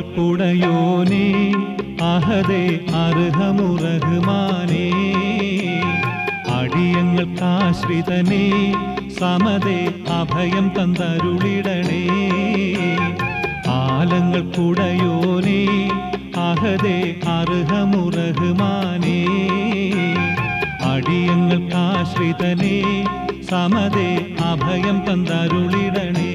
ആലങ്ങൾക്കുടയോനേ അഹദേ അർഹമുറഹ്മാനേ അടിയങ്ങൾക്കാശ്രിതനേ സമതേ അഭയം തന്തരുളിടണേ ആലങ്ങൾക്കുടയോനേ അഹദേ അർഹമുറഹ്മാനേ അടിയങ്ങൾക്കാശ്രിതനേ സമതേ അഭയം തന്തരുളിടണേ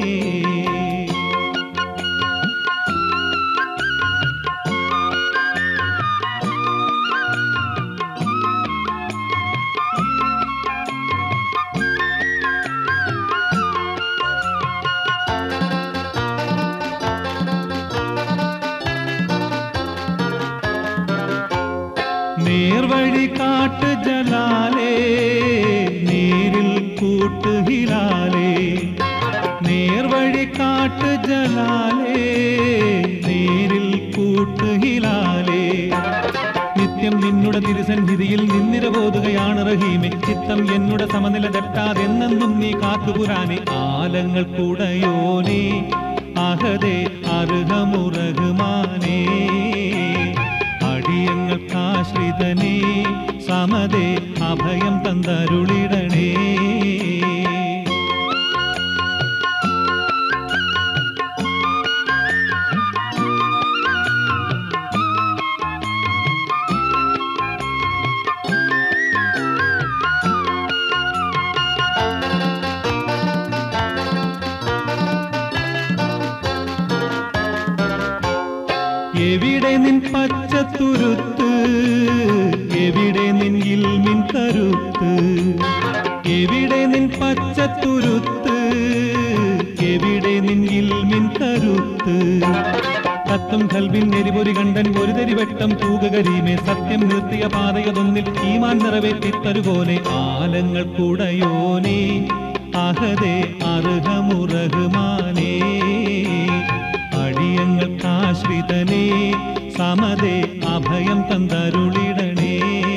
നേർവഴി കാട്ട് ജലാലേ നേരിൽ കൂട്ടുഹിലാലേ നേർവഴി കാട്ട് ജലാലേ നേരിൽ കൂട്ടുഹിലാലേ നിത്യം നിന്നുടെ തിരുസന്നിധിയിൽ നിന്നിരബോധുകയാണ് റഹീമെ ചിത്തം എന്നുടെ സമനില തെറ്റാതെന്നെന്നും നീ കാത്തുപുരാനെ ആലങ്ങൾ കൂടയോനേ അഹദേ അർഹമുറഹുമാനേ അടിയങ്ങൾക്കാശ്രിതനേ സമതേ അഭയം തന്തരുളിടണേ എവിടെ നിൻ പച്ചത്തുരുത്ത് എവിടെ നിൻ ഇൽമിൻ കരുത്ത് എവിടെ നിൻ പച്ചത്തുരുത്ത് എവിടെ നിൻ ഇൽമിൻ കരുത്ത് തത്വം കൽവിൻ എരിപൊരി കണ്ടൻ ഒരു തരിവട്ടം തൂകകരീമേ സത്യം നിർത്തിയ പാതയതൊന്നിൽ ഈമാൻ നിറവേറ്റിത്തരുപോലെ ആലങ്ങൾ കൂടയോനേ അഹദേ അർഹമുറഹുമാനേ അടിയങ്ങൾക്കാശ്രിതനേ സമതേ അഭയം തന്തരുളിടണേ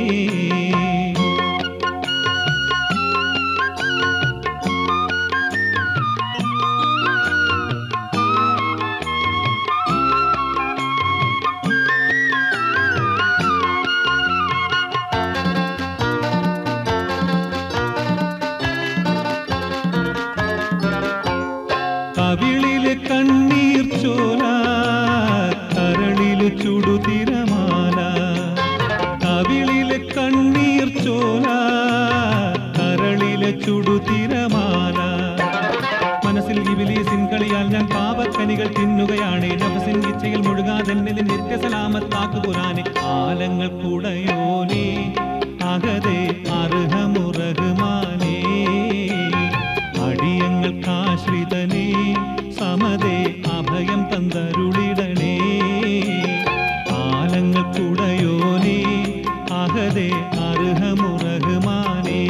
കവിളില് കണ്ണീർ ചോല കരളില് ചുടുതിരമാല കവിളില് കണ്ണീർ ചോല കരളില് ചുടുതിരമാല മനസ്സിൽ ഇബിലീസിൻ കളിയാൽ ഞാൻ പാപക്കനികൾ തിന്നുകയാണ് നഫസിൻ ഇച്ഛയിൽ മുഴുകാതെന്നിൽ നിത്യസലാമത്താക്കു പുരാനെ ആലങ്ങൾ കൂടയോനേ അകതേ അർഹമുറഹുമാനേ അടിയങ്ങൾക്കാശ്രിതനേ സമതേ അഭയം തന്തരുളിടണേ ആലങ്ങൾക്കുടയോനേ അഹദേ അർഹമുറഹുമാനേ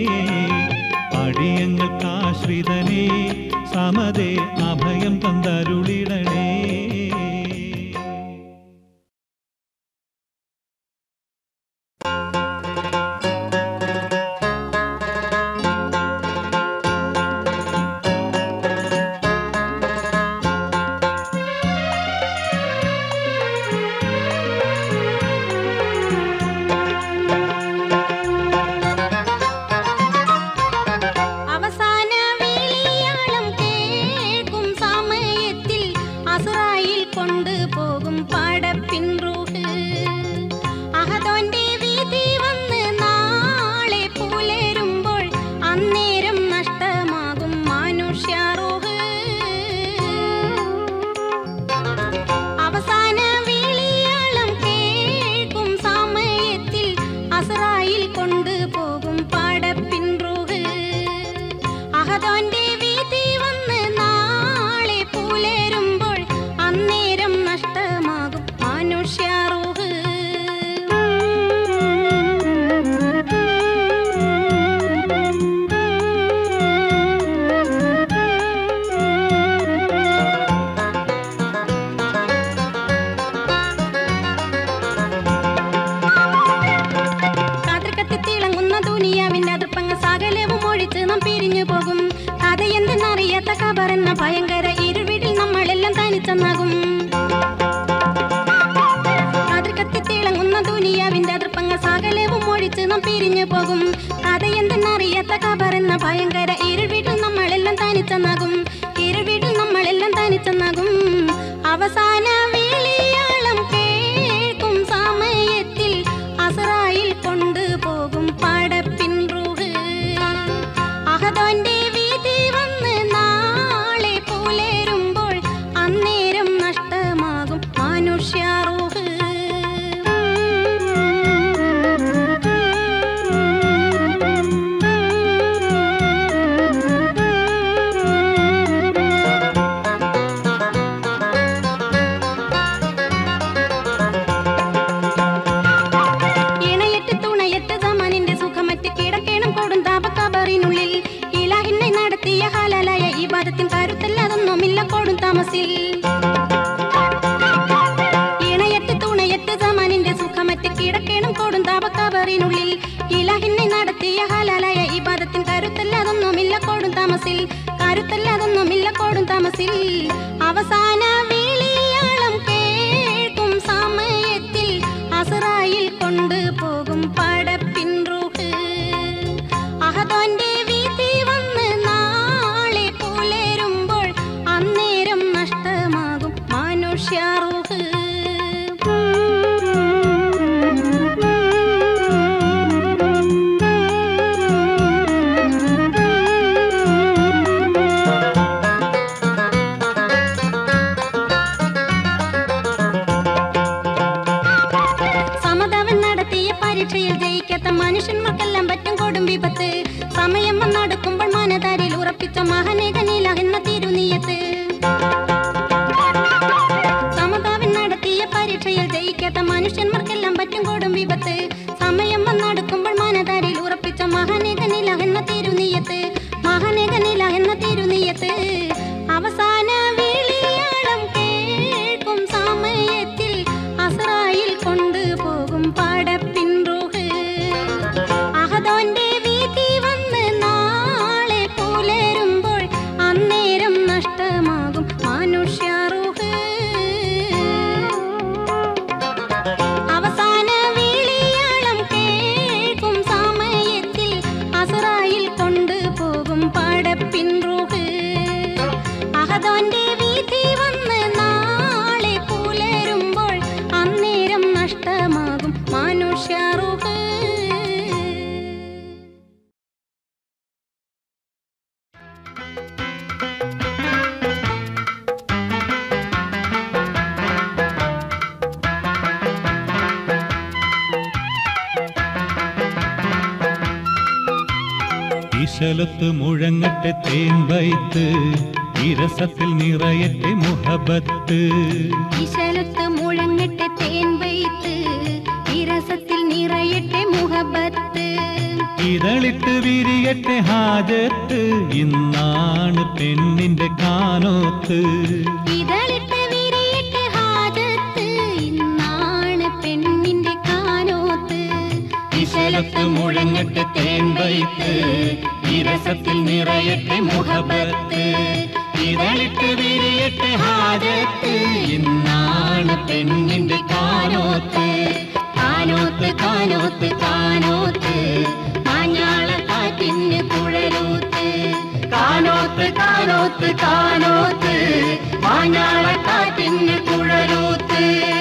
അടിയങ്ങൾക്കാശ്രിതനേ സമതേ അഭയം തന്തരുളിടണേ അവസാന വിളിയാളം കേൾക്കും സമയത്തിൽ അസുറായിൽ കൊണ്ടുപോകും പടപ്പിൻ റൂഹ് അഹദോന്റെ വിധി വന്ന് നാളെ പുലരുമ്പോൾ അന്നേരം നഷ്ടമാകും മനുഷ്യ റൂഹ് അവസാന വിളിയാളം കേൾക്കും സമയത്തിൽ അസറായിൽ കൊണ്ടുപോകും പടപ്പിൻ റൂഹ് അഹദോന്റെ വിധി വന്ന് നാളെ പുലരുമ്പോൾ അന്നേരം നഷ്ടമാകും മനുഷ്യ റൂഹ് കാതൃക്കത്തി തിളങ്ങുന്ന ദുനിയാവിന്റെ അതിർപ്പങ്ങ സകലവും ഒഴിച്ച് നാം പിരിഞ്ഞു പോകും കഥ എന്തെന്നറിയാത്ത കബറെന്ന ഭയങ്കര ഇരുവിടിൽ നമ്മളെല്ലാം തനിച്ചെന്നാകും പിരിഞ്ഞു പോകും കഥയെന്തെന്നറിയാത്ത കബറെന്ന ഭയങ്കര ഇരുൾ വീട്ടിൽ നമ്മളെല്ലാം തനിച്ചെന്നാകും ഇരുൾ വീട്ടിൽ നമ്മളെല്ലാം തനിച്ചെന്നാകും അവസാന വേലിയാളം കേൾക്കും സമയത്തിൽ അസറായിൽ കൊണ്ടുപോകും പടപ്പിൻ റൂഹ് അഹദോന്റെ വീതി വന്ന് നാളെ പുലരുമ്പോൾ അന്നേരം നഷ്ടമാകും മനുഷ്യറൂഹ് ഇണയറ്റ് തുണയറ്റ് സമാനിന്റെ സുഖമറ്റ് കിടക്കണം കൊടും താപക്കബറിനുള്ളിൽ ഇലാഹിന്നെ നടത്തിയ ഹലാലായ ഈ പദത്തിൻ കരുത്തല്ലാതൊന്നുമില്ല കൊടും താമസിൽ ഇണയറ്റ് തുണയറ്റ് സമാനിന്റെ സുഖമറ്റ് കിടക്കണം കൊടും താപക്കബറിനുള്ളിൽ ഇലാഹിന്നെ നടത്തിയ ഹലാലായ ഈ പദത്തിൻ കരുത്തല്ലാതൊന്നുമില്ല കൊടും താമസിൽ കരുത്തല്ലാതൊന്നുമില്ല കൊടും താമസിൽ അവസാന വേളിയാളം കേൾക്കും സമയത്തിൽ അസറായിൽ കൊണ്ടുപോകും പടപ്പിൻ റൂഹ് അഹദോന്റെ വീതി വന്ന് നാളെ പുലരുമ്പോൾ അന്നേരം നഷ്ടമാകും മനുഷ്യറൂഹ് സമതവൻ നടത്തിയ പരീക്ഷയിൽ ജയിക്കാത്ത മനുഷ്യന്മാർക്കെല്ലാം പറ്റും കൊടും വിപത്ത് സമയം വന്നടുക്കുമ്പോൾ മനതാരിൽ ഉറപ്പിച്ച മഹനേകനില എന്ന തിരുനീയത്ത് സമതാവൻ നടത്തിയ പരീക്ഷയിൽ ജയിക്കാത്ത മനുഷ്യന്മാർക്കെല്ലാം പറ്റും കൊടും വിപത്ത് സമയം വന്നടുക്കുമ്പോൾ മനതാരിൽ ഉറപ്പിച്ച മഹനേകനില എന്ന തിരുനീയത്ത് മഹനേകനില എന്ന തിരുനീയത്ത് അവസാന വിളിയാളം കേൾക്കും സമയത്തിൽ അസറായിൽ കൊണ്ടുപോകും പടപ്പിൻ റൂഹ് അഹദോന്റെ വീതി വന്ന് നാളെ പുലരുമ്പോൾ അന്നേരം നഷ്ടമാകും മനുഷ്യറൂഹ് അവസാന വിളിയാളം കേൾക്കും സമയത്തിൽ അസറായിൽ കൊണ്ടുപോകും പടപ്പിൻ റൂഹ് അഹദോന്റെ വീതി വന്ന് നാളെ പുലരുമ്പോൾ അന്നേരം നഷ്ടമാകും മനുഷ്യറൂഹ് ഇശലത്ത് മുഴങ്ങട്ടെ തേൻ വൈത്ത് ഇരസത്തിൽ നിറയട്ടെ മുഹബത്ത് ഇശലത്ത് മുഴങ്ങട്ടെ തേൻ വൈത്ത് ഇരസത്തിൽ നിറയട്ടെ മുഹബത്ത് ഇതളിട്ട് വിരിയട്ടെ ഹാജത്ത് ഇന്നാണ് പെണ്ണിന്റെ കാനോത്ത് ഇതളിട്ട് വിരിയട്ടെ ഹാജത്ത് ഇന്നാണ് പെണ്ണിന്റെ കാനോത്ത് ഇശലത്ത് മുഴങ്ങട്ടെ തേൻ വൈത്ത് ഇരസത്തിൽ നിറയട്ടെ മുഹബത്ത് ഇതളിട്ട് വിരിയട്ടെ ഹാജത്ത് ഇന്നാണ് പെണ്ണിന്റെ കാനോത്ത് കാനോത്ത് കാനോത്ത് കാനോത്ത് മാഞ്ഞാള കാറ്റിന് കുഴലൂത്ത് കാനോത്ത് കാനോത്ത് കാനോത്ത് മാഞ്ഞാള കാറ്റിന് കുഴലൂത്ത്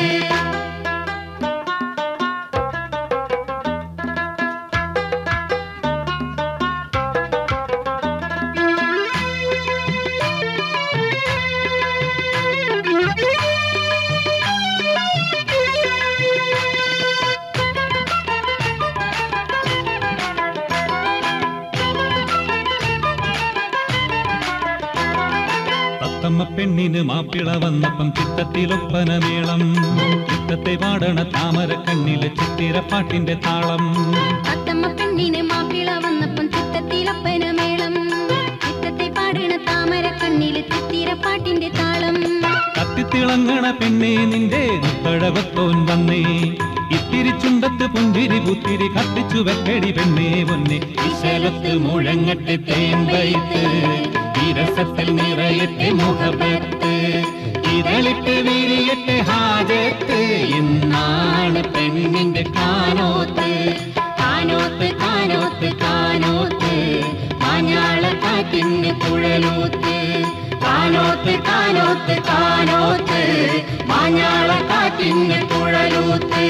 തത്തമ്മ പെണ്ണിന് മാപ്പിള വന്നപ്പം ചിത്തത്തിലൊപ്പന മേളം ചിത്തത്തെ പാടണ താമര കണ്ണിലെ ചിത്തിരപ്പാട്ടിന്റെ താളം അത്തമ്മ പെണ്ണിന് മാപ്പിള വന്നപ്പം ചിത്തത്തിലപ്പന മേളം ചിത്തത്തെ പാടണ താമര കണ്ണില് ചിത്തിരപ്പാട്ടിന്റെ താളം കത്തിത്തിളങ്ങണ പെണ്ണേ നിന്റെ പഴവത്തോൻ വന്നേ ഇത്തിരി ചുണ്ടത്ത് പുഞ്ചിരി പുത്തിരി കത്തിച്ചു വെക്കടി പെണ്ണേ പൊന്നെ ഇശലത്ത് മുഴങ്ങട്ടെ തേൻ വൈത്ത് ഇരസത്തിൽ നിറയട്ടെ മുഖപത്ത് ഇതളിട്ട് വിരിയട്ടെ ഹാജത്ത് ഇന്നാണ് പെണ്ണിന്റെ കാനോത്ത് കാനോത്ത് കുഴലൂത്ത് കാനോത്ത് കാനോത്ത് കാനോത്ത് മാഞ്ഞാള കാറ്റിന്റെ കുഴലൂത്ത്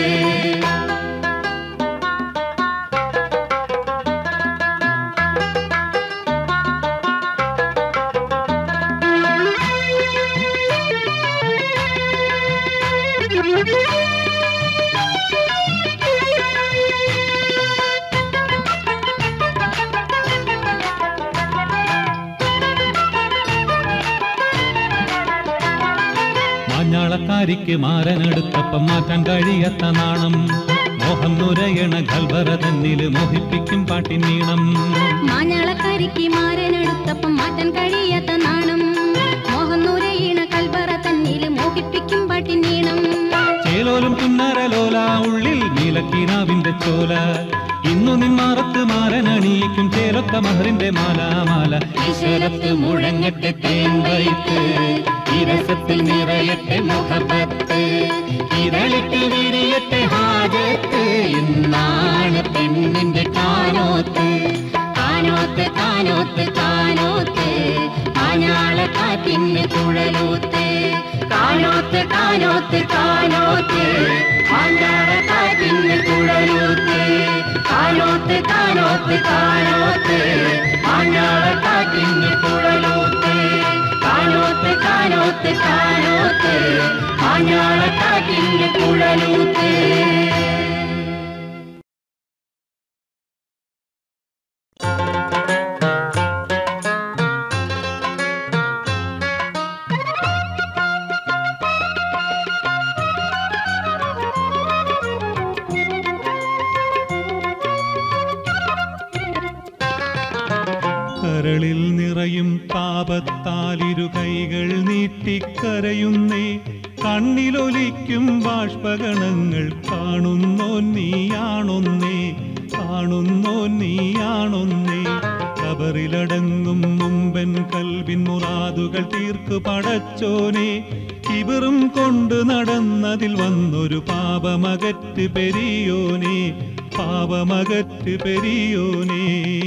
മാഞ്ഞാളക്കാരിക്ക് മാരനെടുത്തപ്പം മാറ്റാൻ കഴിയാത്ത നാണം മോഹം നുരയണ ഗൽവറ തന്നില് മോഹിപ്പിക്കും പാട്ടിനീണം മാഞ്ഞാളക്കാരിക്ക് മാരനെടുത്തപ്പം മാറ്റാൻ കഴിയാത്ത നാണം മോഹന്നൂരയിണ കൽബറ തന്നില് മോഹിപ്പിക്കും പാട്ടിനീണം ചേലോലും പുന്നരലോല ഉള്ളിൽ നീലക്കീനാവിന്റെ ചോല ഇന്നു നിന്മാറത്ത് മാരനണിയിക്കും ചേലൊത്ത മഹറിന്റെ മാല മാല ഈശ്വരത്ത് മുഴങ്ങട്ടെ തേൻവൈത്ത് ഇരസത്തിൽ നിറയട്ടെ മുഖപത്ത് ഇരളിട്ട് വിരിയട്ടെ ഹാജത്ത് ഇന്നാണ് പെണ്ണിന്റെ കാനോത്ത് കാനോത്ത് കാനോത്ത് കാനോത്ത് മാഞ്ഞാള കാറ്റിന് കുഴലൂത്ത് കാനോത്ത് കാനോത്ത് കാനോത്ത് മാഞ്ഞാള കാറ്റിന് കുഴലൂത്ത് കാനോത്ത് കാനോത്ത് കാനോത്ത് മാഞ്ഞാള കാറ്റിന് കുഴലൂത്ത് കാനോത്ത് കാനോത്ത് കാനോത്ത് മാഞ്ഞാള കാറ്റിന് കുഴലൂത്ത് കരളിൽ നിറയും താപത്താലിരു കൈകൾ നീട്ടിക്കരയുന്നേ കണ്ണിലൊലിക്കും ബാഷ്പഗണങ്ങൾ കാണുന്നോ നീയാണൊന്നേ കാണുന്നോ നീയാണൊന്നേ കബറിലടങ്ങും മുമ്പൻ കൽവിൻ മുറാദുകൾ തീർക്കു പടച്ചോനെ കിബറും കൊണ്ട് നടന്നതിൽ വന്നൊരു പാപമകറ്റ് പെരിയോനെ പാപമകറ്റ് പെരിയോനേ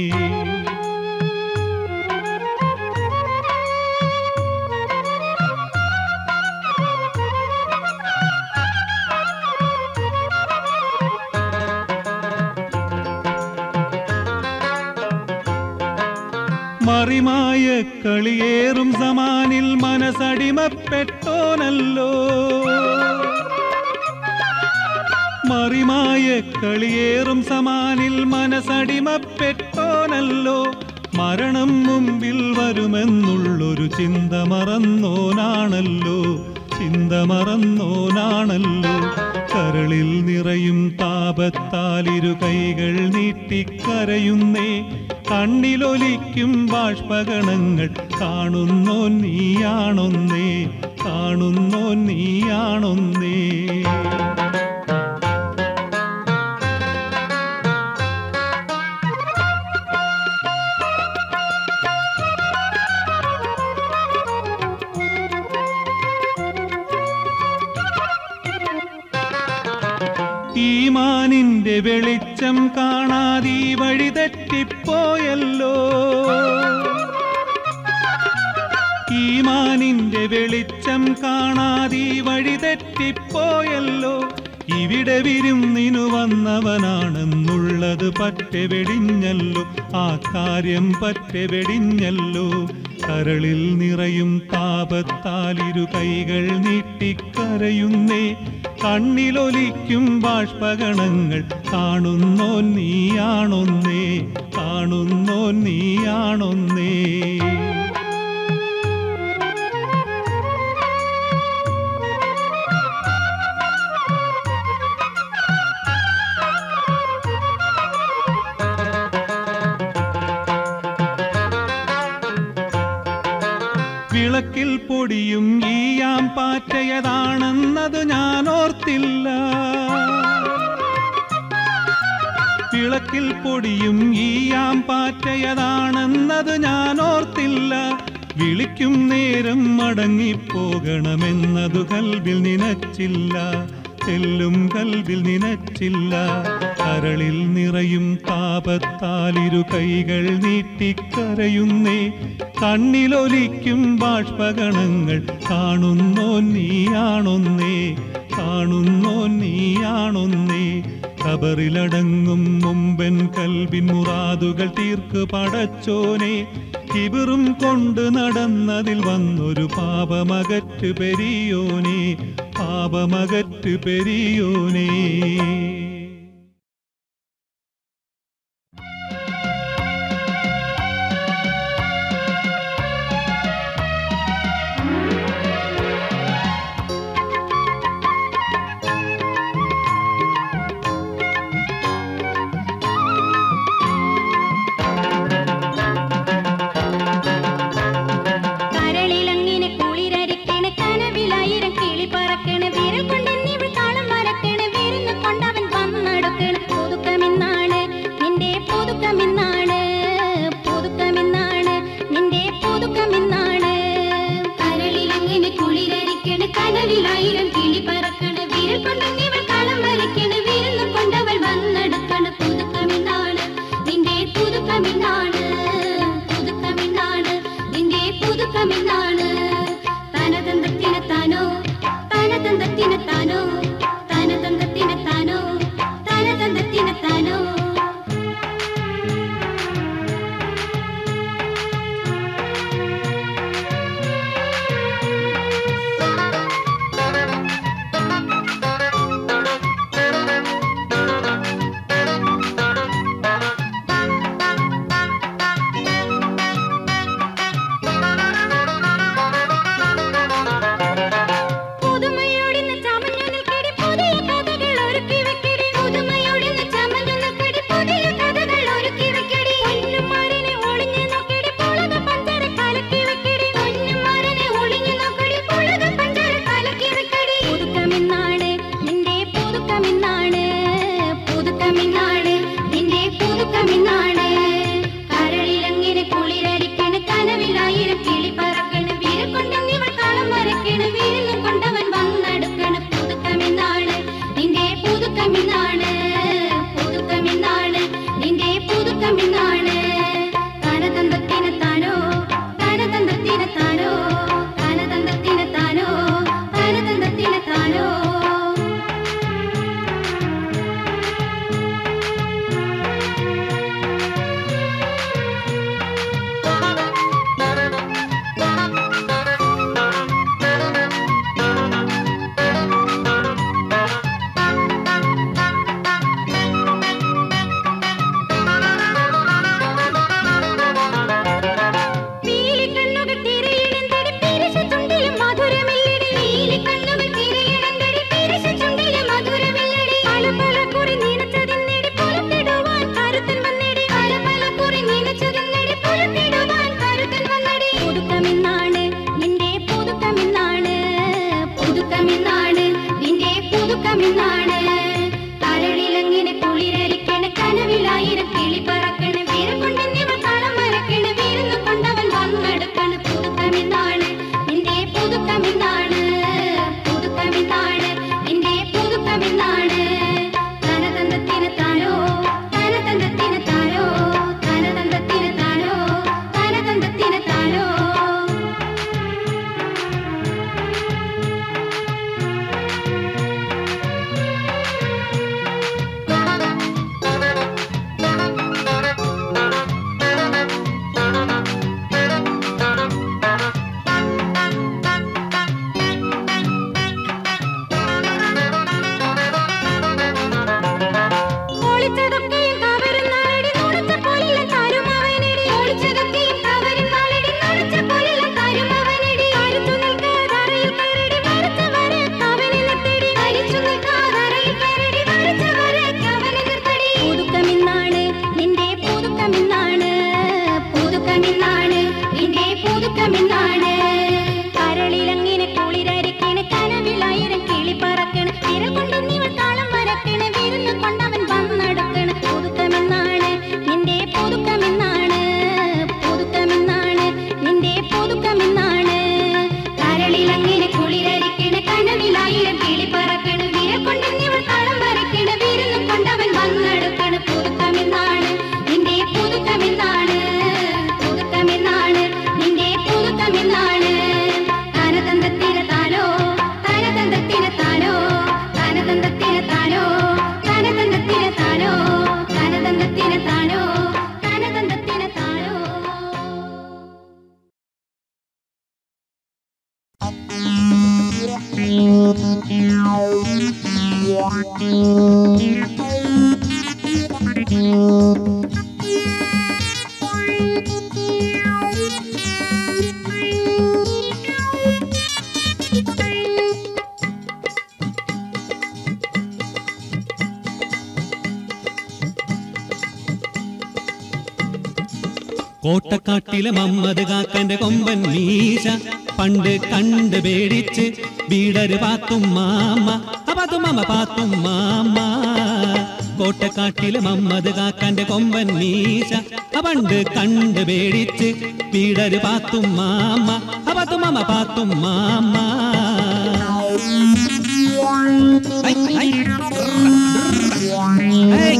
മറിമായ കളിയേറും സമാനിൽ മനസടിമപ്പെട്ടോനല്ലോ മറിമായ കളിയേറും സമാനിൽ മനസടിമപ്പെട്ടോനല്ലോ മരണം മുമ്പിൽ വരുമെന്നുള്ളൊരു ചിന്ത മറന്നോനാണല്ലോ ചിന്ത മറന്നോനാണല്ലോ കരളിൽ നിറയും താപത്താലിരു കൈകൾ നീട്ടിക്കരയുന്നേ കണ്ണിലൊലിക്കും ബാഷ്പഗണങ്ങൾ കാണുന്നോ നീയാണൊന്നേ കാണുന്നോ നീയാണൊന്നേ ഈമാനിന്റെ വെളിച്ചം കാണാതെ ഈ വഴി തെറ്റിപ്പോയല്ലോ ഈമാനിന്റെ വെളിച്ചം കാണാതെ ഈ വഴി തെറ്റിപ്പോയല്ലോ ഇവിടെ വിരുന്നിനു വന്നവനാണെന്നുള്ളത് പറ്റെ വെടിഞ്ഞല്ലോ ആ കാര്യം പറ്റെ വെടിഞ്ഞല്ലോ കരളിൽ നിറയും താപത്താലിരു കൈകൾ നീട്ടിക്കരയുന്നേ കണ്ണിലൊലിക്കും ബാഷ്പഗണങ്ങൾ കാണുന്നോ നീയാണൊന്നേ കാണുന്നോ നീയാണൊന്നേ വിളക്കിൽ പൊടിയും ഈയാം പാറ്റയതാണെന്നത് ഞാൻ ഓർത്തില്ല വിളക്കിൽ പൊടിയും ഈയാം പാറ്റയതാണെന്നത് ഞാൻ ഓർത്തില്ല വിളിക്കും നേരം മടങ്ങിപ്പോകണമെന്നതു കൽവിൽ നിനച്ചില്ല തെല്ലും കൽവിൽ നിനച്ചില്ല കരളിൽ നിറയും താപത്താലിരു കൈകൾ നീട്ടിക്കരയുന്നേ കണ്ണിലൊലിക്കും ബാഷ്പഗണങ്ങൾ കാണുന്നോ നീയാണൊന്നേ കാണുന്നോ നീയാണൊന്നേ കബറിലടങ്ങും മുമ്പൻ കൽവിൻ മുറാദുകൾ തീർക്ക് പടച്ചോനെ കിബിറും കൊണ്ട് നടന്നതിൽ വന്നൊരു പാപമകറ്റ് പെരിയോനെ പാപമകറ്റ് പെരിയോനേ കരളിലങ്ങിനെ കുളിരരിക്കണ് കനവിലായിരം കിളി പറക്കണ് വിരൽ കൊണ്ട് എന്നിവൾ താളം വരക്കണ് വിരുന്ന് കൊണ്ടവൻ വന്നടക്കണ് പുതുക്കമിന്നാണ് നിന്റെ പുതുക്കമിന്നാണ് പുതുക്കമിന്നാണ് നിന്റെ പുതുക്കമിന്നാണ് കരളിലങ്ങിനെ കുളിരരിക്കണ് കനവിലായിരം കിളി പറക്കണ് വിരൽ കൊണ്ട് എന്നിവൾ താളം വരക്കണ് വിരുന്ന് കൊണ്ടവൾ വന്നടക്കണ് പുതുക്കമിന്നാണ് നിന്റെ പുതുക്കമിന്നാണ് പുതുക്കമിന്നാണ് നിന്റെ പുതുക്കമിന്നാണ് തനതന്തത്തിന് താനോ തനതന്തത്തിന് താനോ തനതന്തത്തിന് താനോ തനതന്തത്തിന് താനോ പുതുമയോടിന്ന് ചമഞ്ഞു നിൽക്കടി പുതിയ കഥകൾ ഒരുക്കി വെക്കടി പുതുമയോടിന്ന് ചമഞ്ഞു നിൽക്കടി പുതിയ കഥകൾ ഒരുക്കി വെക്കടി പൊന്നുമാരനെ ഒളിഞ്ഞു നോക്കടി പുളക പഞ്ചാര കലക്കി വെക്കടി പൊന്നുമാരനെ ഒളിഞ്ഞു നോക്കടി പുളക പഞ്ചാര കലക്കി വെക്കടി പുതുക്കമിന്നാണ് നിന്റെ പുതുക്കമിന്നാണ് പുതുക്കമിന്നാണ് നിന്റെ പുതുക്കമിന്നാണ് കരളിലങ്ങനെ കുളിരരിക്കണ് കനവിലായിരം കിളി പറക്കണ് വീര കൊണ്ടെന്നിവൾ താളം വരക്കണ് വീരുന്നു കൊണ്ടവൻ വന്നടുക്കണ് പുതുക്കമിന്നാണ് നിന്റെ പുതുക്കമിന്നാണ് പുതുക്കമിന്നാണ് നിന്റെ പുതുക്കമിന്നാണ് തനതന്തത്തിന് താനോ തനതന്തത്തിന് താനോ തനതന്തത്തിന് താനോ തനതന്തത്തിന് താനോ നീലിക്കണ്ണുകൾ തിരയിടന്തടി പിരിശച്ചുണ്ടിലും മധുരമില്ലടി. നീലിക്കണ്ണുകൾ തിരയിടന്തടി പിരിശച്ചുണ്ടിലും മധുരമില്ലടി. പല പല കുറി നനച്ചതിന്നടി പുറത്തിടുവാൻ കരുത്തൻ വന്നടി. പല പല കുറി നനച്ചതിന്നടി പുറത്തിടുവാൻ കരുത്തൻ വന്നടി. പുതുക്കമിന്നാണ് നിന്റെ പുതുക്കമിന്നാണ് പുതുക്കമിന്നാണ് നിന്റെ പുതുക്കമിന്നാണ് കരളിലങ്ങനെ കുളിരരിക്കണ കനവിലായിരം കിളി പറക്കണ വീര കൊണ്ടെന്നിവൾ താളം വരക്കണ വീരുന്ന് കൊണ്ടവൻ വന്നെടുക്കണ പുതുക്കമിന്നാണ് നിന്റെ പുതുക്കമിന്നാണ് പുതുക്കമിന്നാണ് നിന്റെ പുതുക്കമിന്നാണ് തനതന്തത്തിന് താനോ തനതന്തത്തിന് താനോ തനതന്തത്തിന് താനോ തനതന്തത്തിന് താനോ ഒളിച്ചതൊക്കെയും കവരുന്നാളടി നുണച്ച പോലെല്ലാം തരുമവനടി. ഒളിച്ചതൊക്കെയും കവരുന്നാളടി നുണച്ച പോലെല്ലാം തരുമവനടി. കരിച്ചു നിൽക്കാതറയിൽ കയറടി വരച്ച വരക്കവനിലെത്തടി. കരിച്ചു നിൽക്കാതറയിൽ കയറടി വരച്ച വരക്കവനിലെത്തടി. പുതുക്കമിന്നാണ് നിന്റെ പുതുക്കമിന്നാണ് പുതുക്കമിന്നാണ് നിന്റെ പുതുക്കമിന്നാണ് കരളിലങ്ങനെ കുളിരരിക്കണ് കനവിലായിരം കിളി പറക്കണ് വിരൽ കൊണ്ട് നീവൾ താളം വരക്കണ് വിരുന്ന് കൊണ്ടവൻ വന്നടുക്കണ് പുതുക്കമെന്നാണ് നിന്റെ പുതുക്കമെന്നാണ് പുതുക്കമെന്നാണ് നിന്റെ പുതുക്കമെന്നാണ് കരളിലങ്ങനെ കുളിരരിക്കണ് കനവിലായിരം കിളി പറക്കണ് വിരൽ കൊണ്ട് കോട്ടക്കാട്ടിലെ മമ്മദ് കാക്കന്റെ കൊമ്പൻ മീശ പണ്ട് കണ്ട് പേടിച്ച് വീടര് പാത്തും മാമ അപാത്തും മാമ പാത്തും മാമ കോട്ടക്കാട്ടിലെ മമ്മദ് കാക്കന്റെ കൊമ്പൻ മീശ പണ്ട് കണ്ട് പേടിച്ച് വീടര് പാത്തും മാമ അപാത്തും മാമ പാത്തും മാമ ഐ, ഐ. ഐ.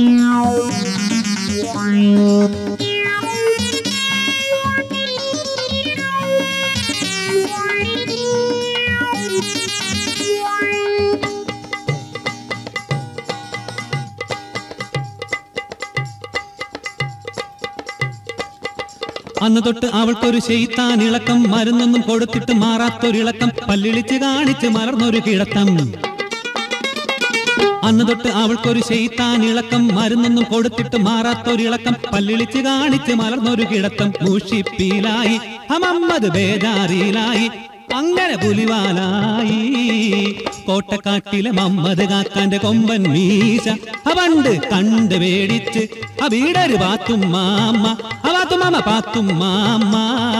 അന്ന് തൊട്ട് അവൾക്കൊരു ചെയ്ത്താൻ ഇളക്കം മരുന്നൊന്നും കൊടുത്തിട്ട് മാറാത്തൊരിളക്കം പല്ലിളിച്ച് കാണിച്ച് മലർന്നൊരു കിടത്തം അന്ന് തൊട്ട് അവൾക്കൊരു ചെയ്ത്താൻ ഇളക്കം മരുന്നൊന്നും കൊടുത്തിട്ട് മാറാത്തൊരിളക്കം പല്ലിളിച്ച് കാണിച്ച് മലർന്നൊരു കിടത്തം മൂഷിപ്പീലായി അമമ്മത് ബേജാറിയിലായി അങ്ങനെ പുലിവാലായി കോട്ടക്കാട്ടിലെ മമ്മത് കാക്കാന്റെ കൊമ്പൻ മീശ അവണ്ട് കണ്ട് പേടിച്ച് ആ വീടൊരു പാത്തും മാമ്മ ആ പാത്തും മാമ പാത്തും മാമ്മ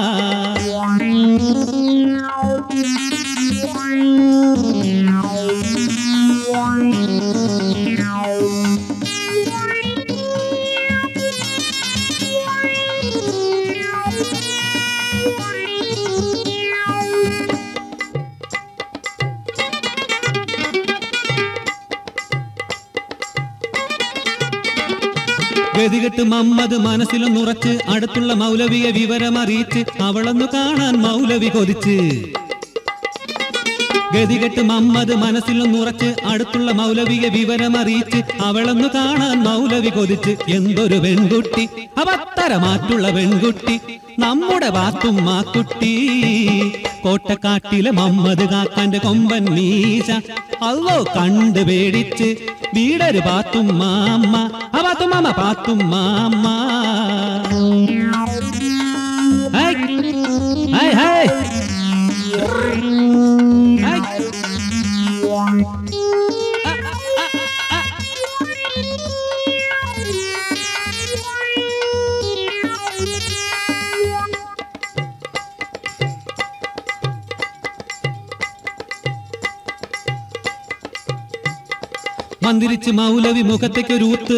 ഗതികെട്ട് മമ്മത് മനസ്സിലൊന്നുറച്ച് അടുത്തുള്ള മൗലവിയെ വിവരമറിയിച്ച് അവളൊന്നു കാണാൻ മൗലവി കൊതിച്ച് ഗതികെട്ട് മമ്മത് മനസ്സിലൊന്നുറച്ച് അടുത്തുള്ള മൗലവിയെ വിവരമറിയിച്ച് അവളൊന്നു കാണാൻ മൗലവി കൊതിച്ച് എന്തൊരു പെൺകുട്ടി അവത്തര മാറ്റുള്ള പെൺകുട്ടി നമ്മുടെ വാത്തും മാക്കുട്ടി കോട്ടക്കാട്ടിലെ മമ്മത് കാക്കാന്റെ കൊമ്പൻ മീശ അല്ലോ കണ്ട് പേടിച്ച് വീടൊരു പാത്തും മാമ്മ ആ പാത്തും മാമ പാത്തും മാമ്മ ഹൈ ഹൈ ഹൈ ഹൈ മന്ദിരിച്ച് മൗലവി മുഖത്തേക്കൊരൂത്ത്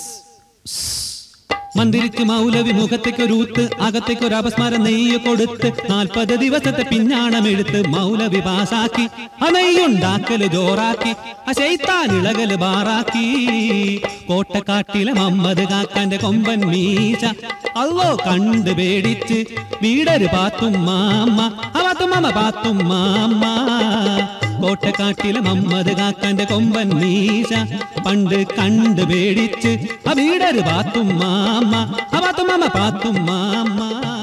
മന്ദിരിച്ച് മൗലവി മുഖത്തേക്കൊരൂത്ത് അകത്തേക്കൊരു അപസ്മാരം നെയ്യ് കൊടുത്ത് നാൽപ്പത് ദിവസത്തെ പിഞ്ഞാണമെടുത്ത് മൗലവി പാസാക്കി ആ നെയ്യുണ്ടാക്കല് ജോറാക്കി ആ ശൈത്താൻ ഇളകല് ബാറാക്കി കോട്ടക്കാട്ടിലെ മമ്മത് കാക്കാന്റെ കൊമ്പൻ മീശ അല്ലോ കണ്ട് പേടിച്ച് വീടര് പാത്തും മാമ്മ ആ പാത്തും മാമ പാത്തും മാമ്മ കോട്ടക്കാട്ടിലെ മമ്മത് കാക്കാന്റെ കൊമ്പൻ മീശ പണ്ട് കണ്ട് പേടിച്ച് ആ വീടര് പാത്തും മാമ്മ ആ പാത്തും മാമ പാത്തും മാമ്മ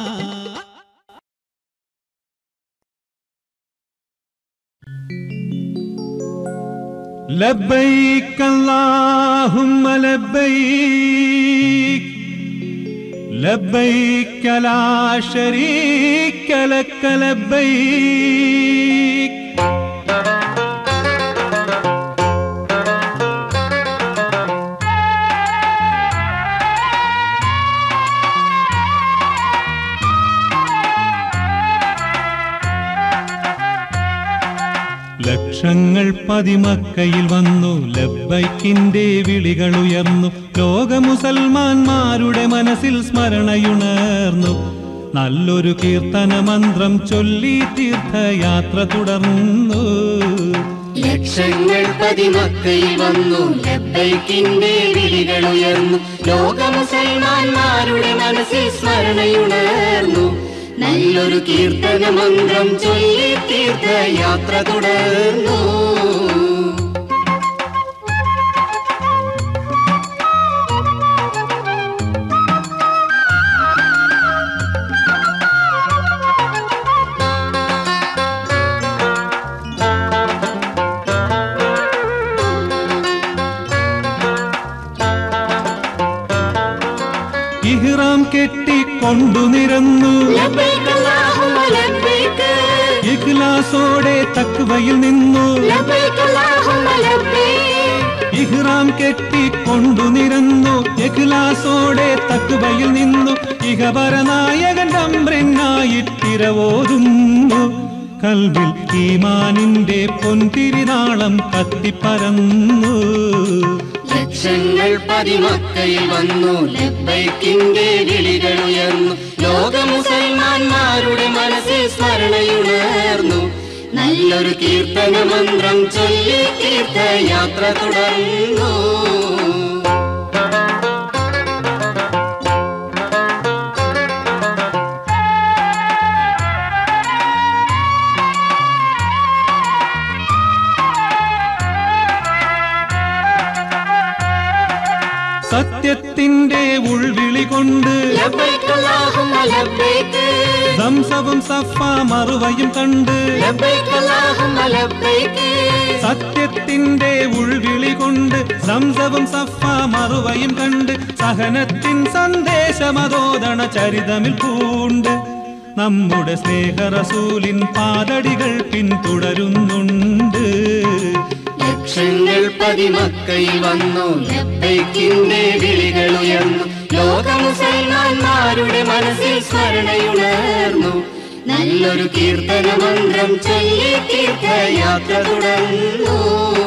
لبيك اللهم لبيك لبيك لا شريك لك لبيك ലക്ഷങ്ങൾ പതിമക്കയിൽ വന്നു ലബ്ബൈക്കിന്റെ വിളികൾ ഉയർന്നു ലോക മുസൽമാന്മാരുടെ മനസ്സിൽ സ്മരണയുണർന്നു നല്ലൊരു കീർത്തന മന്ത്രം ചൊല്ലി തീർത്ഥയാത്ര തുടർന്നു ലക്ഷങ്ങൾ പതിമക്കയിൽ വന്നു ലബ്ബൈക്കിന്റെ വിളികൾ ഉയർന്നു ലോക മുസൽമാന്മാരുടെ മനസ്സിൽ സ്മരണയുണർന്നു നല്ലൊരു കീർത്തന മന്ത്രം ചൊല്ലി തീർത്ഥയാത്ര തുടർന്നു ഇഹ്റാം കെട്ടിക്കൊണ്ടു നിരന്നു ലബ്ബൈക അല്ലാഹുമ്മ ലബ്ബൈക ഇഖ്ലാസോടെ തക്വയിൽ നിന്നു ലബ്ബൈക അല്ലാഹുമ്മ ലബ്ബൈക ഇഹ്റാം കെട്ടിക്കൊണ്ടു നിരന്നു ഇഖ്ലാസോടെ തക്വയിൽ നിന്നു ഇഹപരനായകൻ അമ്രനായിട്ടിരവോതുന്നു കൽവിൽ ഈമാനിന്റെ പൊൻതിരിനാളം കത്തിപ്പരന്നു ലക്ഷങ്ങൾ പതിമക്കയിൽ വന്നു ലബ്ബൈക്കിന്റെ വിളികൾ ഉയർന്നു ലോക മുസൽമാന്മാരുടെ മനസ്സിൽ സ്മരണയുണർന്നു നല്ലൊരു കീർത്തന മന്ത്രം ചൊല്ലി തീർത്ഥയാത്ര തുടർന്നു സത്യത്തിന്റെ ഉൾവിളി കൊണ്ട് ലബ്ബൈക അല്ലാഹുമ്മ ലബ്ബൈക സംസവും സഫ മറുവയും കണ്ട് ലബ്ബൈക അല്ലാഹുമ്മ ലബ്ബൈക സത്യത്തിന്റെ ഉൾവിളി കൊണ്ട് സംസവും സഫ മറുവയും കണ്ട് സഹനത്തിൻ സന്ദേശമതോദണ ചരിതമിൽ പൂണ്ട് നമ്മുടെ സ്നേഹറസൂലിൻ പാതടികൾ പിന്തുടരുന്നുണ്ട് ലക്ഷങ്ങൾ പതിമക്കയിൽ വന്നു ലബ്ബൈക്കിന്റെ വിളികൾ ഉയർന്നു ലോക മുസൽമാന്മാരുടെ മനസ്സിൽ സ്മരണയുണർന്നു നല്ലൊരു കീർത്തന മന്ത്രം ചൊല്ലി തീർത്ഥയാത്ര തുടർന്നു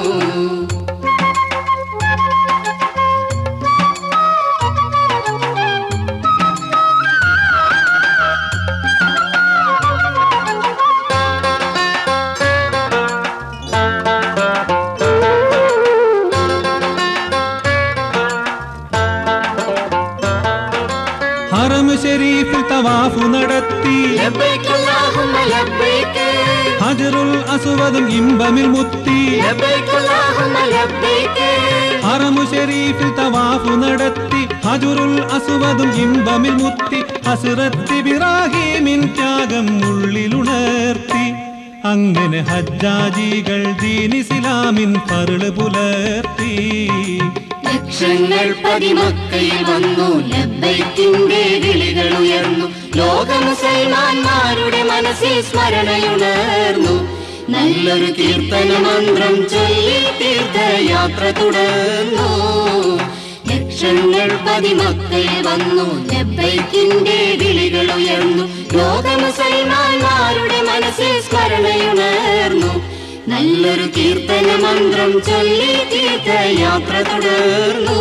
ഹറം ഷെരീഫിൽ തവാഫു നടത്തി ലബ്ബൈക അല്ലാഹുമ്മ ലബ്ബൈക ഹജറുൽ അസുവതും ഇമ്പമിൽ മുത്തി ലബ്ബൈക അല്ലാഹുമ്മ ലബ്ബൈക ഹറമു ഷെരീഫിൽ തവാഫു നടത്തി ഹജുറുൽ അസുവതും ഇമ്പമിൽ മുത്തി ഹസ്രത്ത് ഇബ്രാഹീമിൻ ത്യാഗം ഉള്ളിലുണർത്തി അങ്ങനെ ഹജ്ജാജികൾ ദീനിസ്ലാമിൻ പരുള് പുലർത്തി ലക്ഷങ്ങൾ പതിമക്കയിൽ വന്നു ലബ്ബൈക്കിന്റെ വിളികൾ ഉയർന്നു ലോക മുസൽമാന്മാരുടെ മനസ്സിൽ സ്മരണയുണർന്നു നല്ലൊരു കീർത്തന മന്ത്രം ചൊല്ലി തീർത്ഥയാത്ര തുടർന്നു ലക്ഷങ്ങൾ പതിമക്കയിൽ വന്നു ലബ്ബൈക്കിന്റെ വിളികൾ ഉയർന്നു ലോക മുസൽമാന്മാരുടെ മനസ്സിൽ സ്മരണയുണർന്നു നല്ലൊരു കീർത്തന മന്ത്രം ചൊല്ലി തീർത്ഥയാത്ര തുടർന്നു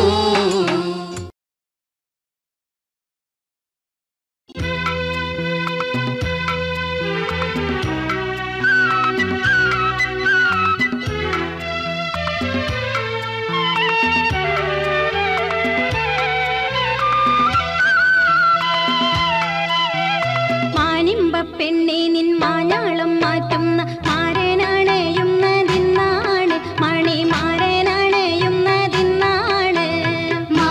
മാനിമ്പ പെണ്ണെ നിൻ മാഞ്ഞാളം മാറ്റുന്ന മാരനണയുന്നതിന്നാണ് മണി മാരനണയുന്നതിന്നാണ്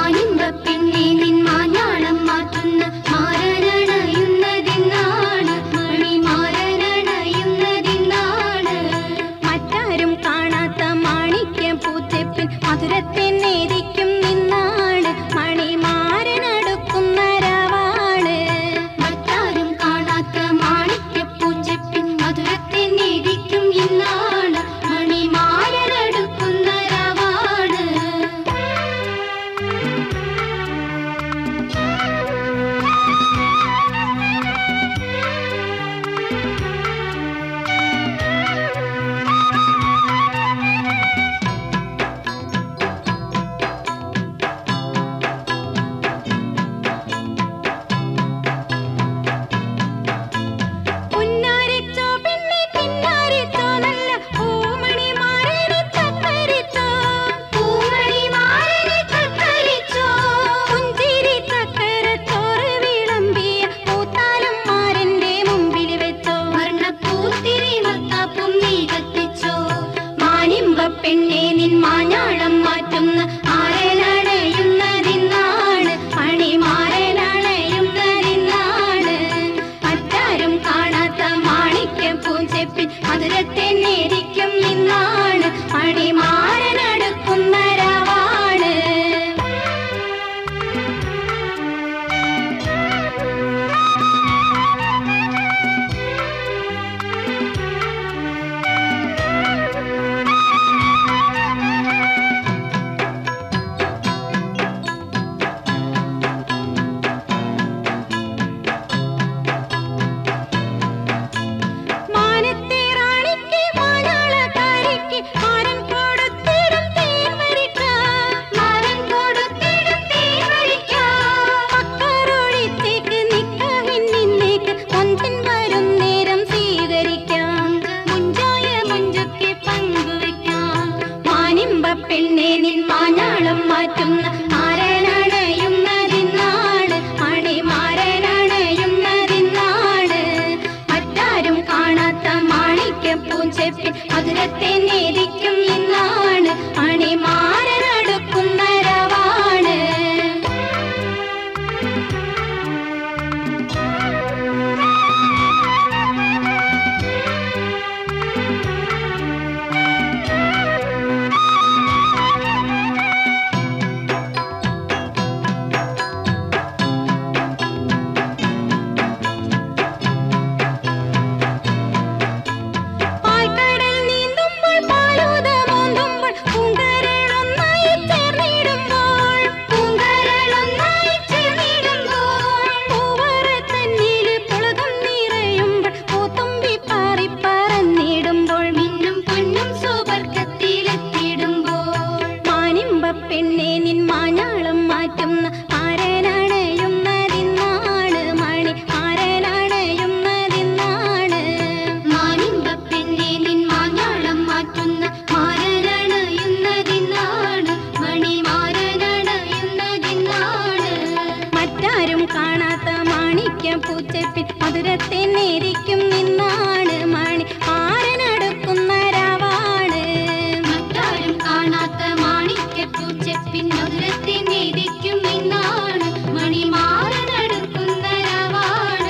കാണാത്ത മാണിക്യം പൂച്ചപ്പിൻ മധുരത്തെ നേരിക്കും നിന്നാണ് മണി ആരനടുക്കുന്ന രാവാണ് മറ്റാരും കാണാത്ത മാണിക്യപ്പൂച്ചെപ്പിൻ മധുരത്തെ നീതിക്കും നിന്നാണ് മണിമാറനടുക്കുന്ന രവാണ്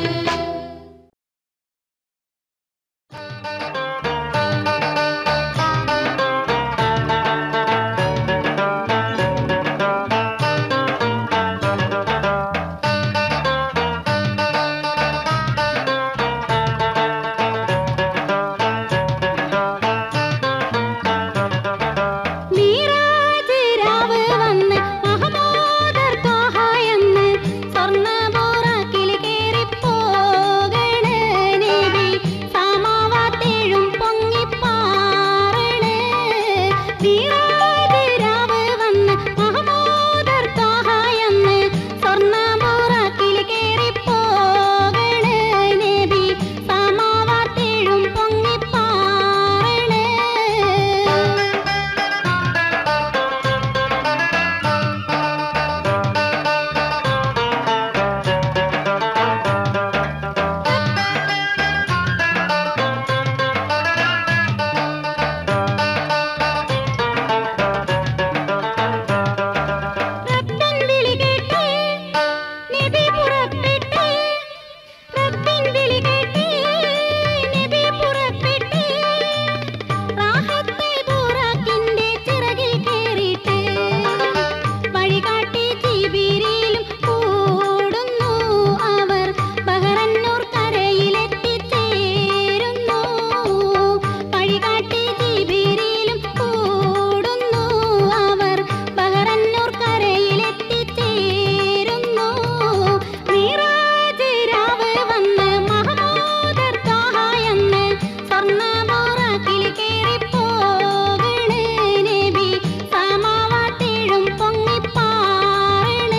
മീറാജ് രാവ് വന്ന് മഹമൂദർ ത്വാഹ എന്ന് സ്വർണ്ണബോറാക്കിൽ കേറിപ്പോകണ് നബി സമാവാത്തേഴും പൊങ്ങിപ്പാറണ് മീറാജ് രാവ് വന്ന് മഹമൂദർ ത്വാഹ എന്ന് സ്വർണ്ണബോറാക്കിൽ കേറിപ്പോകണ് നബി സമാവാത്തേഴും പൊങ്ങിപ്പാറണ് റബ്ബൻ വിളി കേട്ട് നബി പുറപ്പെട്ട് റബ്ബൻ വിളി കേട്ട് നബി പുറപ്പെട്ട് റാഹത്തെ ബുറാക്കിന്റെ ചിറകിൽ കേറിയിട്ട് വഴികാട്ടി ജിബിരിയിലും കൂടുന്നു അവർ ബഹറന്നൂർ കരയിലെത്തിച്ചേരുന്നു വഴികാട്ടി ജിബിരിയിലും കൂടുന്നു അവർ ബഹറന്നൂർ കരയിലെത്തിച്ചേരുന്നു മിറാജ് രാവ് വന്ന് മഹമൂദർ ത്വാഹ എന്ന് സ്വർണ്ണബോറാക്കിൽ കേറിപ്പോകണ് നബി സമാവാത്തേഴും പൊങ്ങിപ്പാറണ്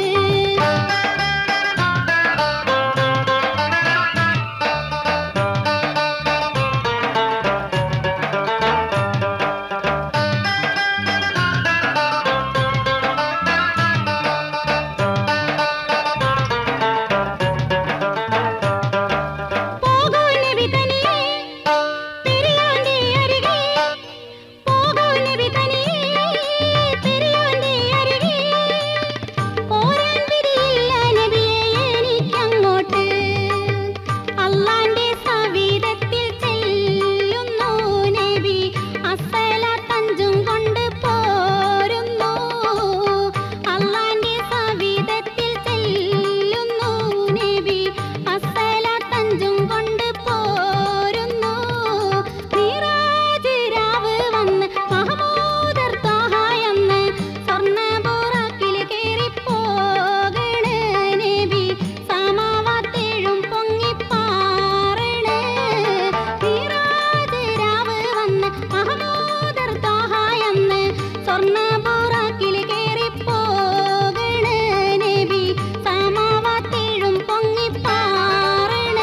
പോകൂ നബി തനിയേ പെരിയാന്റെ അരികെ പോകൂ നബി തനിയേ പെരിയാന്റെ അരികെ പോരാൻ വിധിയില്ല നബിയെ എനിക്കങ്ങോട്ട് അള്ളാന്റെ സവിധത്തിൽ ചെല്ലുന്നു നബി അസല തഞ്ചും കൊണ്ട് പോരുന്നു അള്ളാന്റെ സവിധത്തിൽ ചെല്ലുന്നു നബി അസല തഞ്ചും കൊണ്ട് പോരുന്നു മിറാജ് രാവ് വന്ന് മഹമൂദർ ത്വാഹ എന്ന് സ്വർണ്ണബോറാക്കിൽ കേറിപ്പോകണ് നബി സമാവാത്തേഴും പൊങ്ങിപ്പാറണ് മിറാജ് രാവ് വന്ന് മഹമൂദർ ത്വാഹ എന്ന് സ്വർണ്ണബോറാക്കിൽ കേറിപ്പോകണ് നബി സമാവാത്തേഴും പൊങ്ങിപ്പാറണ്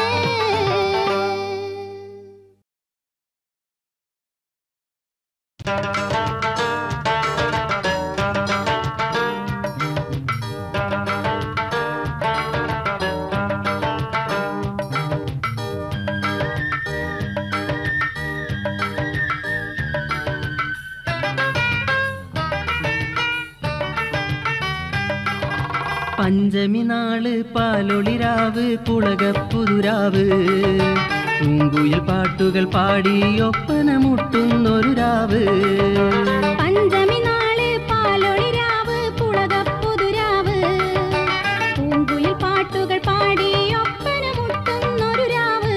പഞ്ചമി നാള് പാലൊളിരാവ് പുളകപ്പുതുരാവ് പൂങ്കുയിൽ പാട്ടുകൾ പാടി ഒപ്പന മുട്ടുന്നൊരു രാവ് പഞ്ചമി നാള് പാലൊളി രാവ് പുളകപ്പുതുരാവ് പൂങ്കുയിൽ പാട്ടുകൾ പാടി ഒപ്പന മുട്ടുന്നൊരു രാവ്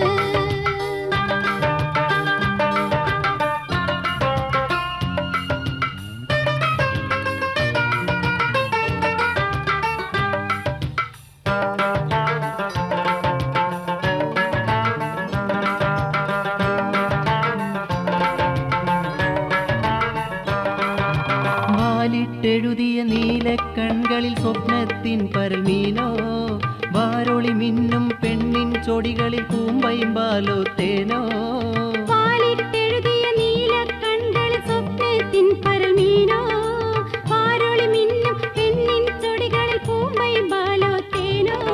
വാലിട്ടെഴുതിയ നീലക്കൺകളിൽ സ്വപ്നത്തിൻ പരൽമീനോ വാരൊളി മിന്നും പെണ്ണിൻ ചൊടികളിൽ പൂമ്പൈമ്പാലോ തേനോ പാലിട്ടെഴുതിയ നീലക്കണ്ണുകൾ സ്വപ്നത്തിൻ പരൽമീനോ പാരൊളി മിന്നും പെണ്ണിൻ ചൊടികളിൽ പൂമൈ ബാലോ തേനോ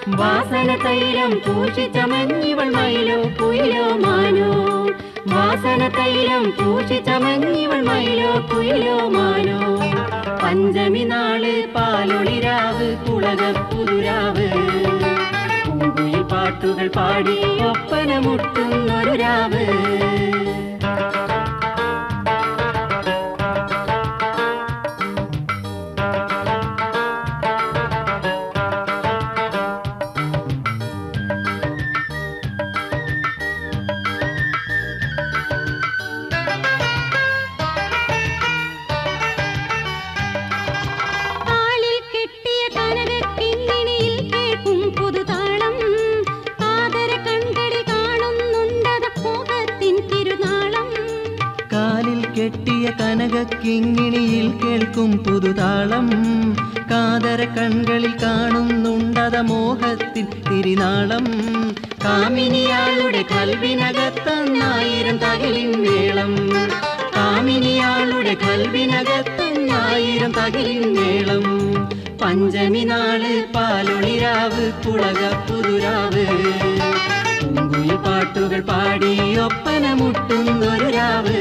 വാസന തൈലം പൂഷിച്ച മഞ്ഞിവൾ മയിലോ കുയിലോ മാനോ വാസന തൈലം പൂഷിച്ച മഞ്ഞിവൾ മയിലോ കുയിലോ മാനോ പഞ്ചമി നാള് പാലൊളിരാവ് പുളകപ്പുതുരാവ് പൂങ്കുയിൽ പാട്ടുകൾ പാടി ഒപ്പന മുട്ടുന്നൊരു രാവ് കാലിൽ കെട്ടിയ കനകക്കിങ്ങിണിയിൽ കേൾക്കും പുതുതാളം ആദര കൺകളിൽ കാണുന്നുണ്ടത മോഹത്തിൻ തിരുനാളം കാലിൽ കെട്ടിയ കനകക്കിങ്ങിണിയിൽ കേൾക്കും പുതുതാളം കാതര കൺകളിൽ കാണുന്നുണ്ടത മോഹത്തിൻ തിരിനാളം കാമിനിയാളുടെ കൽവിനകത്തന്നായിരം തകിലിൻ മേളം കാമിനിയാളുടെ കൽവിനകത്തന്നായിരം തകിലിൻ മേളം പഞ്ചമി നാള് പാലൊളിരാവ് പുളക പുതുരാവ് പൂങ്കുയിൽ പാട്ടുകൾ പാടി ഒപ്പന മുട്ടുന്നൊരു രാവ്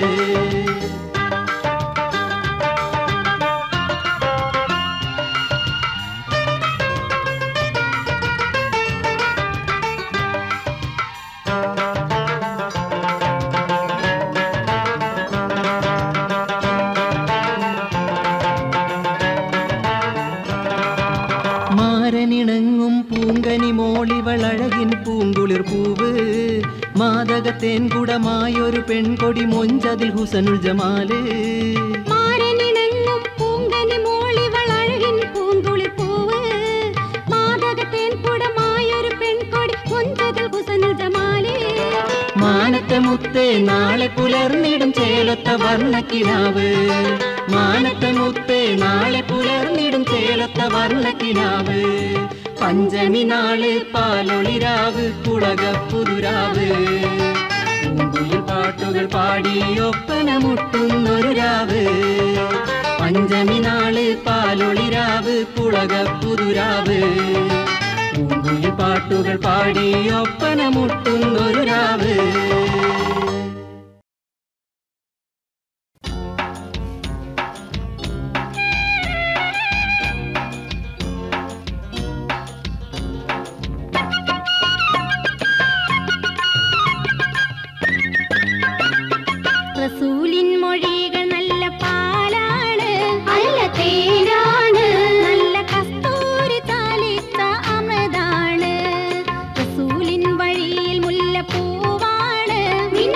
മാരനിണങ്ങും പൂങ്കനി മോളിവളഴകിൻ പൂങ്കുളിർ പൂവ് മാതകത്തേൻകുടമായൊരു പെൺകൊടി മൊഞ്ചതിൽ ഹുസനുൽ ജമാല് മാരനിണങ്ങും പൂങ്കനി മോളിവൾ അഴകിൻ പൂങ്കുളിർ പൂവ് മാതകത്തേൻ കുടമായൊരു പെൺകൊടി കൊഞ്ചതിൽ ഹുസനുൽ ജമാലേ മാനത്തെ മുത്തേ നാളെ പുലർന്നിടും ചേലൊത്ത വർണ്ണക്കിനാവ് മാനത്തെ മുത്തേ നാളെ പുലർന്നിടും ചേലൊത്ത വർണ്ണക്കിനാവ് പഞ്ചമി നാള് പാലൊളിരാവ് കുളക പുതുരാവ് പൂങ്കുയിൽ പാട്ടുകൾ പാടി ഒപ്പന മുട്ടുന്നൊരു രാവ് പഞ്ചമി നാള് പാലൊളിരാവ് പുളക പുതുരാവ് പൂങ്കുയിൽ പാട്ടുകൾ പാടി ഒപ്പന മുട്ടുന്നൊരു രാവ് റസൂലിൻ മൊഴികൾ നല്ല പാലാണ് അല്ല തേനാണ് നല്ല കസ്തൂരി താലിത്ത അമൃതാണ് റസൂലിൻ വഴിയിൽ മുല്ലപ്പൂവാണ് മിൻ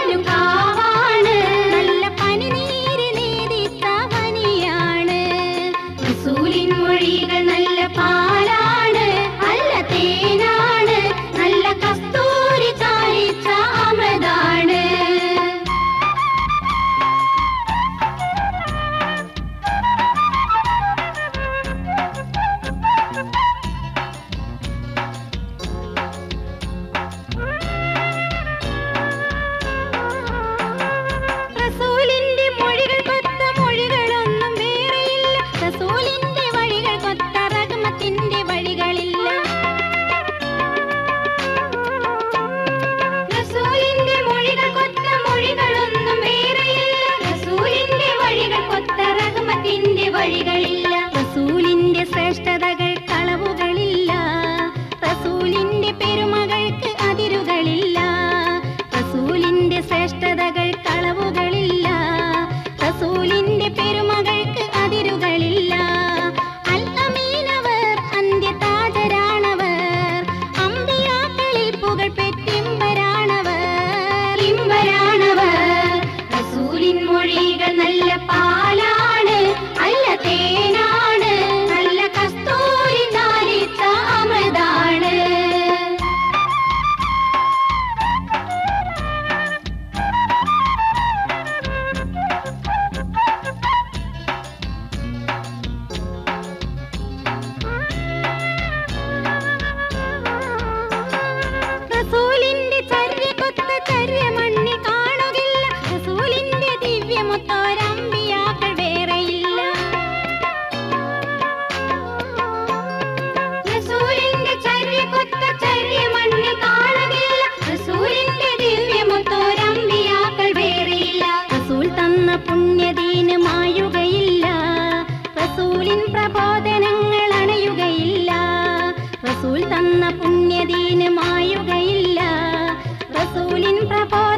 റസൂൽ തന്ന പുണ്യദീന് മായുകയില്ല റസൂലിൻ പ്രബോധ